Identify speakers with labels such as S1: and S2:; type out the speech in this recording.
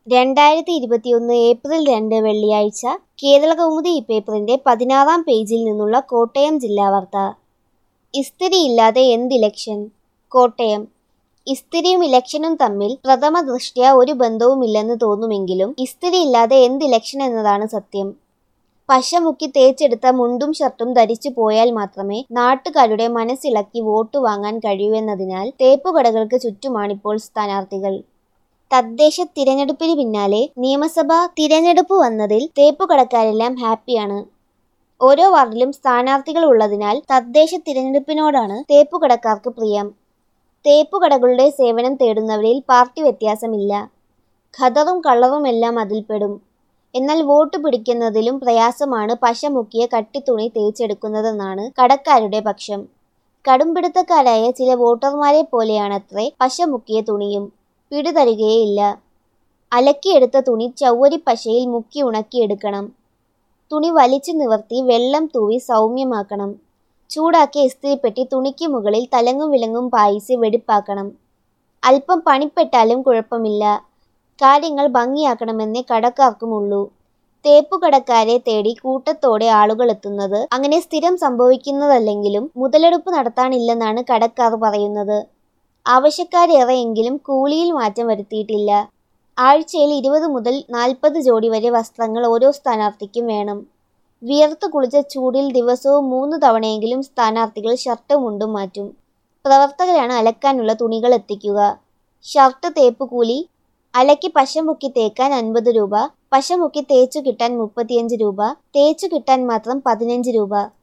S1: രണ്ടായിരത്തി ഇരുപത്തിയൊന്ന് ഏപ്രിൽ രണ്ട് വെള്ളിയാഴ്ച കേരളകൗമുദി ഈ പേപ്പറിന്റെ പതിനാറാം പേജിൽ നിന്നുള്ള കോട്ടയം ജില്ലാ വാർത്ത ഇസ്തിരിയില്ലാതെ എന്ത് ഇലക്ഷൻ കോട്ടയം ഇസ്തിരിയും ഇലക്ഷനും തമ്മിൽ പ്രഥമ ദൃഷ്ട്യാ ഒരു ബന്ധവുമില്ലെന്ന് തോന്നുമെങ്കിലും ഇസ്തിരിയില്ലാതെ എന്ത് ഇലക്ഷൻ എന്നതാണ് സത്യം പശ മുക്കി തേച്ചെടുത്ത മുണ്ടും ഷർട്ടും ധരിച്ചു പോയാൽ മാത്രമേ നാട്ടുകാരുടെ മനസ്സിളക്കി വോട്ട് വാങ്ങാൻ കഴിയൂ എന്നതിനാൽ തേപ്പുകടകൾക്ക് ചുറ്റുമാണിപ്പോൾ സ്ഥാനാർത്ഥികൾ തദ്ദേശ തിരഞ്ഞെടുപ്പിന് പിന്നാലെ നിയമസഭാ തിരഞ്ഞെടുപ്പ് വന്നതിൽ തേപ്പുകടക്കാരെല്ലാം ഹാപ്പിയാണ് ഓരോ വാർഡിലും സ്ഥാനാർത്ഥികൾ ഉള്ളതിനാൽ തദ്ദേശ തിരഞ്ഞെടുപ്പിനോടാണ് തേപ്പുകടക്കാർക്ക് പ്രിയം തേപ്പുകടകളുടെ സേവനം തേടുന്നവരിൽ പാർട്ടി വ്യത്യാസമില്ല ഖദറും കള്ളറുമെല്ലാം അതിൽപ്പെടും എന്നാൽ വോട്ട് പിടിക്കുന്നതിലും പ്രയാസമാണ് പശ മുക്കിയ കട്ടിത്തുണി തേച്ചെടുക്കുന്നതെന്നാണ് കടക്കാരുടെ പക്ഷം കടുംപിടുത്തക്കാരായ ചില വോട്ടർമാരെ പോലെയാണത്രേ പശ മുക്കിയ തുണിയും പിടിതരുകയേയില്ല അലക്കിയെടുത്ത തുണി ചൗവരി പശയിൽ മുക്കി ഉണക്കിയെടുക്കണം തുണി വലിച്ചു നിവർത്തി വെള്ളം തൂവി സൗമ്യമാക്കണം ചൂടാക്കിയ ഇസ്തിരിപ്പെട്ടി തുണിക്ക് മുകളിൽ തലങ്ങും വിലങ്ങും പായിച്ച് വെടിപ്പാക്കണം അല്പം പണിപ്പെട്ടാലും കുഴപ്പമില്ല കാര്യങ്ങൾ ഭംഗിയാക്കണമെന്നേ കടക്കാർക്കുമുള്ളൂ തേപ്പുകടക്കാരെ തേടി കൂട്ടത്തോടെ ആളുകൾ എത്തുന്നത് അങ്ങനെ സ്ഥിരം സംഭവിക്കുന്നതല്ലെങ്കിലും മുതലെടുപ്പ് നടത്താനില്ലെന്നാണ് കടക്കാർ പറയുന്നത് ആവശ്യക്കാരേറെയെങ്കിലും കൂലിയിൽ മാറ്റം വരുത്തിയിട്ടില്ല ആഴ്ചയിൽ ഇരുപത് മുതൽ നാൽപ്പത് ജോഡി വരെ വസ്ത്രങ്ങൾ ഓരോ സ്ഥാനാർത്ഥിക്കും വേണം വിയർത്ത് കുളിച്ച ചൂടിൽ ദിവസവും മൂന്ന് തവണയെങ്കിലും സ്ഥാനാർത്ഥികൾ ഷർട്ടും മുണ്ടും മാറ്റും പ്രവർത്തകരാണ് അലക്കാനുള്ള തുണികൾ എത്തിക്കുക ഷർട്ട് തേപ്പ് കൂലി അലക്കി പശ മുക്കി തേക്കാൻ അൻപത് രൂപ പശ മുക്കി തേച്ചു കിട്ടാൻ മുപ്പത്തിയഞ്ച് രൂപ തേച്ചു കിട്ടാൻ മാത്രം പതിനഞ്ച് രൂപ